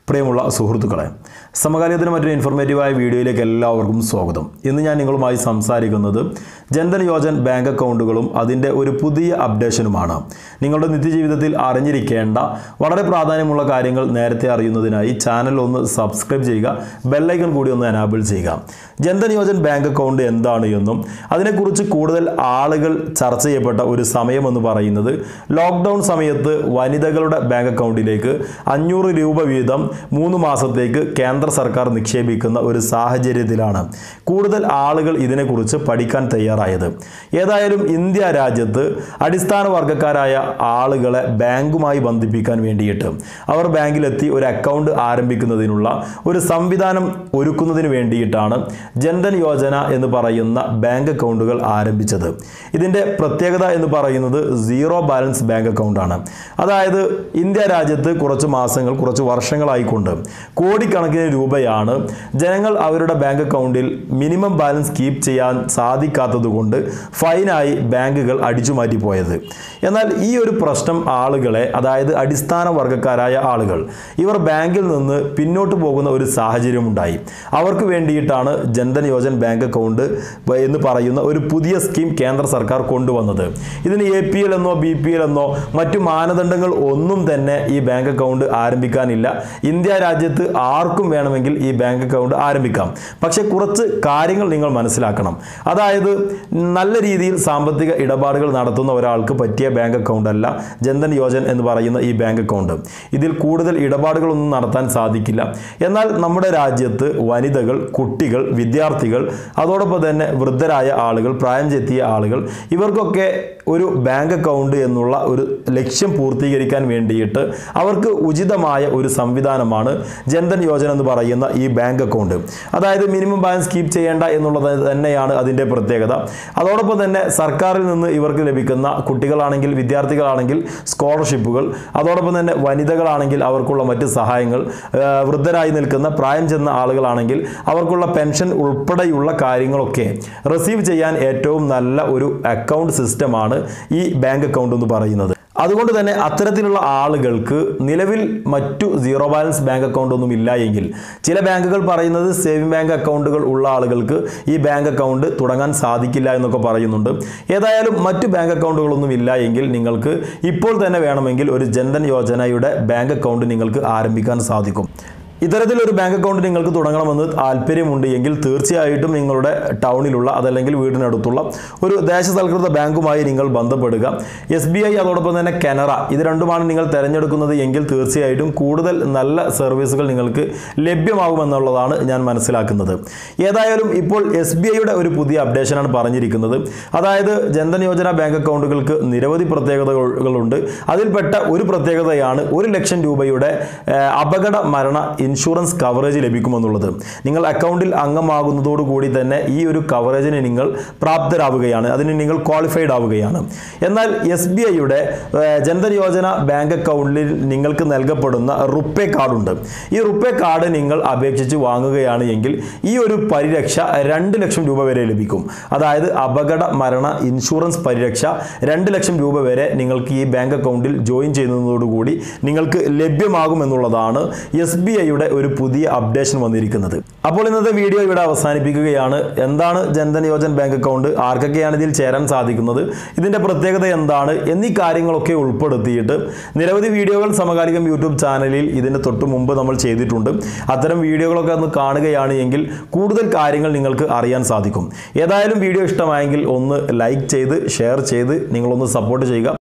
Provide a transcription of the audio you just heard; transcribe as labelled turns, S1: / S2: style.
S1: പ്രിയമുള്ള സുഹൃത്തുക്കളെ സമകാലികത്തിന് മറ്റൊരു ഇൻഫോർമേറ്റീവായ വീഡിയോയിലേക്ക് എല്ലാവർക്കും സ്വാഗതം ഇന്ന് ഞാൻ നിങ്ങളുമായി സംസാരിക്കുന്നത് ജൻധൻ യോജൻ ബാങ്ക് അക്കൗണ്ടുകളും അതിൻ്റെ ഒരു പുതിയ അപ്ഡേഷനുമാണ് നിങ്ങളുടെ നിത്യജീവിതത്തിൽ അറിഞ്ഞിരിക്കേണ്ട വളരെ പ്രാധാന്യമുള്ള കാര്യങ്ങൾ നേരത്തെ അറിയുന്നതിനായി ചാനൽ ഒന്ന് സബ്സ്ക്രൈബ് ചെയ്യുക ബെല്ലൈക്കൺ കൂടി ഒന്ന് എനാബിൾ ചെയ്യുക ജൻധൻ യോജൻ ബാങ്ക് അക്കൗണ്ട് എന്താണ് എന്നും അതിനെക്കുറിച്ച് കൂടുതൽ ആളുകൾ ചർച്ച ചെയ്യപ്പെട്ട ഒരു സമയം എന്ന് പറയുന്നത് ലോക്ക്ഡൗൺ സമയത്ത് വനിതകളുടെ ബാങ്ക് അക്കൗണ്ടിലേക്ക് അഞ്ഞൂറ് രൂപ വീതം മൂന്ന് മാസത്തേക്ക് കേന്ദ്ര സർക്കാർ നിക്ഷേപിക്കുന്ന ഒരു സാഹചര്യത്തിലാണ് കൂടുതൽ ആളുകൾ ഇതിനെക്കുറിച്ച് പഠിക്കാൻ തയ്യാറായത് ഏതായാലും ഇന്ത്യ രാജ്യത്ത് അടിസ്ഥാന വർഗ്ഗക്കാരായ ആളുകളെ ബാങ്കുമായി ബന്ധിപ്പിക്കാൻ വേണ്ടിയിട്ട് അവർ ബാങ്കിലെത്തി ഒരു അക്കൗണ്ട് ആരംഭിക്കുന്നതിനുള്ള ഒരു സംവിധാനം ഒരുക്കുന്നതിന് വേണ്ടിയിട്ടാണ് ജൻധൻ യോജന എന്ന് പറയുന്ന ബാങ്ക് അക്കൗണ്ടുകൾ ആരംഭിച്ചത് ഇതിൻ്റെ പ്രത്യേകത എന്ന് പറയുന്നത് സീറോ ബാലൻസ് ബാങ്ക് അക്കൗണ്ടാണ് അതായത് ഇന്ത്യ രാജ്യത്ത് കുറച്ച് മാസങ്ങൾ കുറച്ച് വർഷങ്ങളായിക്കൊണ്ട് കോടിക്കണക്കിന് രൂപയാണ് ജനങ്ങൾ അവരുടെ ബാങ്ക് അക്കൗണ്ടിൽ മിനിമം ബാലൻസ് കീപ്പ് ചെയ്യാൻ സാധിക്കാത്തത് കൊണ്ട് ഫൈനായി ബാങ്കുകൾ അടിച്ചു മാറ്റിപ്പോയത് എന്നാൽ ഈ ഒരു പ്രശ്നം ആളുകളെ അതായത് അടിസ്ഥാന വർഗ്ഗക്കാരായ ആളുകൾ ഇവർ ബാങ്കിൽ നിന്ന് പിന്നോട്ട് പോകുന്ന ഒരു സാഹചര്യം ഉണ്ടായി അവർക്ക് വേണ്ടിയിട്ടാണ് ജൻധൻ യോജൻ ബാങ്ക് അക്കൗണ്ട് എന്ന് പറയുന്ന ഒരു പുതിയ സ്കീം കേന്ദ്ര സർക്കാർ കൊണ്ടുവന്നത് ഇതിന് എ പി എൽ എന്നോ ബി പി എൽ എന്നോ മറ്റു മാനദണ്ഡങ്ങൾ ഒന്നും തന്നെ ഈ ബാങ്ക് അക്കൗണ്ട് ആരംഭിക്കാനില്ല ഇന്ത്യ രാജ്യത്ത് ആർക്കും വേണമെങ്കിൽ ഈ ബാങ്ക് അക്കൗണ്ട് ആരംഭിക്കാം പക്ഷേ കുറച്ച് കാര്യങ്ങൾ നിങ്ങൾ മനസ്സിലാക്കണം അതായത് നല്ല രീതിയിൽ സാമ്പത്തിക ഇടപാടുകൾ നടത്തുന്ന ഒരാൾക്ക് പറ്റിയ ബാങ്ക് അക്കൗണ്ട് അല്ല ജൻധൻ യോജൻ എന്ന് പറയുന്ന ഈ ബാങ്ക് അക്കൗണ്ട് ഇതിൽ കൂടുതൽ ഇടപാടുകളൊന്നും നടത്താൻ സാധിക്കില്ല എന്നാൽ നമ്മുടെ രാജ്യത്ത് വനിതകൾ കുട്ടികൾ വിദ്യാർത്ഥികൾ അതോടൊപ്പം തന്നെ വൃദ്ധരായ ആളുകൾ പ്രായം ചെത്തിയ ആളുകൾ ഇവർക്കൊക്കെ ഒരു ബാങ്ക് അക്കൗണ്ട് എന്നുള്ള ഒരു ലക്ഷ്യം പൂർത്തീകരിക്കാൻ വേണ്ടിയിട്ട് അവർക്ക് ഉചിതമായ ഒരു സംവിധാനമാണ് ജൻധൻ യോജന എന്ന് പറയുന്ന ഈ ബാങ്ക് അക്കൗണ്ട് അതായത് മിനിമം ബാലൻസ് കീപ്പ് ചെയ്യേണ്ട എന്നുള്ളത് തന്നെയാണ് അതിൻ്റെ പ്രത്യേകത അതോടൊപ്പം തന്നെ സർക്കാരിൽ നിന്ന് ഇവർക്ക് ലഭിക്കുന്ന കുട്ടികളാണെങ്കിൽ വിദ്യാർത്ഥികളാണെങ്കിൽ സ്കോളർഷിപ്പുകൾ അതോടൊപ്പം തന്നെ വനിതകളാണെങ്കിൽ അവർക്കുള്ള മറ്റ് സഹായങ്ങൾ ആ, വൃദ്ധരായി നിൽക്കുന്ന പ്രായം ചെന്ന ആളുകളാണെങ്കിൽ അവർക്കുള്ള പെൻഷൻ ഉൾപ്പെടെയുള്ള കാര്യങ്ങളൊക്കെ റിസീവ് ചെയ്യാൻ ഏറ്റവും നല്ല ഒരു അക്കൗണ്ട് സിസ്റ്റമാണ് ഈ ബാങ്ക് അക്കൗണ്ട് എന്ന് പറയുന്നത് അതുകൊണ്ട് തന്നെ അത്തരത്തിലുള്ള ആളുകൾക്ക് നിലവിൽ മറ്റു സീറോ ബാലൻസ് ബാങ്ക് അക്കൗണ്ട് ഒന്നും ഇല്ല എങ്കിൽ ചില ബാങ്കുകൾ പറയുന്നത് സേവിംഗ് ബാങ്ക് അക്കൗണ്ടുകൾ ഉള്ള ആളുകൾക്ക് ഈ ബാങ്ക് അക്കൗണ്ട് തുടങ്ങാൻ സാധിക്കില്ല എന്നൊക്കെ പറയുന്നുണ്ട് ഏതായാലും മറ്റു ബാങ്ക് അക്കൗണ്ടുകളൊന്നും ഇല്ല എങ്കിൽ നിങ്ങൾക്ക് ഇപ്പോൾ തന്നെ വേണമെങ്കിൽ ഒരു ജൻധൻ യോജനയുടെ ബാങ്ക് അക്കൗണ്ട് നിങ്ങൾക്ക് ആരംഭിക്കാൻ സാധിക്കും ഇത്തരത്തിലൊരു ബാങ്ക് അക്കൗണ്ട് നിങ്ങൾക്ക് തുടങ്ങണമെന്ന് താല്പര്യമുണ്ട് എങ്കിൽ തീർച്ചയായിട്ടും നിങ്ങളുടെ ടൗണിലുള്ള അതല്ലെങ്കിൽ വീടിനടുത്തുള്ള ഒരു ദേശസൽകൃത ബാങ്കുമായി നിങ്ങൾ ബന്ധപ്പെടുക എസ് ബി ഐ അതോടൊപ്പം തന്നെ കനറ ഇത് രണ്ടുമാണ് നിങ്ങൾ തിരഞ്ഞെടുക്കുന്നത് എങ്കിൽ തീർച്ചയായിട്ടും കൂടുതൽ നല്ല സർവീസുകൾ നിങ്ങൾക്ക് ലഭ്യമാകുമെന്നുള്ളതാണ് ഞാൻ മനസ്സിലാക്കുന്നത് ഏതായാലും ഇപ്പോൾ എസ് ബി ഐയുടെ ഒരു പുതിയ അപ്ഡേഷനാണ് പറഞ്ഞിരിക്കുന്നത് അതായത് ജൻധൻ യോജന ബാങ്ക് അക്കൗണ്ടുകൾക്ക് നിരവധി പ്രത്യേകതകളുണ്ട് അതിൽപ്പെട്ട ഒരു പ്രത്യേകതയാണ് ഒരു ലക്ഷം രൂപയുടെ ഏഹ്, അപകട മരണ ഇൻഷുറൻസ് കവറേജ് ലഭിക്കുമെന്നുള്ളത് നിങ്ങൾ അക്കൗണ്ടിൽ അംഗമാകുന്നതോടുകൂടി തന്നെ ഈ ഒരു കവറേജിന് നിങ്ങൾ പ്രാപ്തരാവുകയാണ് അതിന് നിങ്ങൾ ക്വാളിഫൈഡ് ആവുകയാണ് എന്നാൽ എസ് ബി ഐയുടെ ജൻധൻ യോജന ബാങ്ക് അക്കൗണ്ടിൽ നിങ്ങൾക്ക് നൽകപ്പെടുന്ന റുപ്പേ കാർഡുണ്ട് ഈ റുപ്പേ കാർഡ് നിങ്ങൾ അപേക്ഷിച്ച് വാങ്ങുകയാണ് എങ്കിൽ ഈ ഒരു പരിരക്ഷ രണ്ട് ലക്ഷം രൂപ വരെ ലഭിക്കും അതായത് അപകട മരണ ഇൻഷുറൻസ് പരിരക്ഷ രണ്ട് ലക്ഷം രൂപ വരെ നിങ്ങൾക്ക് ഈ ബാങ്ക് അക്കൗണ്ടിൽ ജോയിൻ ചെയ്യുന്നതോടുകൂടി നിങ്ങൾക്ക് ലഭ്യമാകും എന്നുള്ളതാണ് എസ് ബി ഐയുടെ ഒരു പുതിയ അപ്ഡേഷൻ വന്നിരിക്കുന്നത് അപ്പോൾ ഇന്നത്തെ വീഡിയോ ഇവിടെ അവസാനിപ്പിക്കുകയാണ് എന്താണ് ജൻധൻ യോജൻ ബാങ്ക് അക്കൗണ്ട് ആർക്കൊക്കെയാണ് ഇതിൽ ചേരാൻ സാധിക്കുന്നത് ഇതിന്റെ പ്രത്യേകത എന്താണ് എന്നീ കാര്യങ്ങളൊക്കെ ഉൾപ്പെടുത്തിയിട്ട് നിരവധി വീഡിയോകൾ സമകാലികം യൂട്യൂബ് ചാനലിൽ ഇതിന് തൊട്ട് മുമ്പ് നമ്മൾ ചെയ്തിട്ടുണ്ട് അത്തരം വീഡിയോകളൊക്കെ ഒന്ന് കാണുകയാണ് എങ്കിൽ കൂടുതൽ കാര്യങ്ങൾ നിങ്ങൾക്ക് അറിയാൻ സാധിക്കും ഏതായാലും വീഡിയോ ഇഷ്ടമായെങ്കിൽ ഒന്ന് ലൈക്ക് ചെയ്ത് ഷെയർ ചെയ്ത് നിങ്ങളൊന്ന് സപ്പോർട്ട് ചെയ്യുക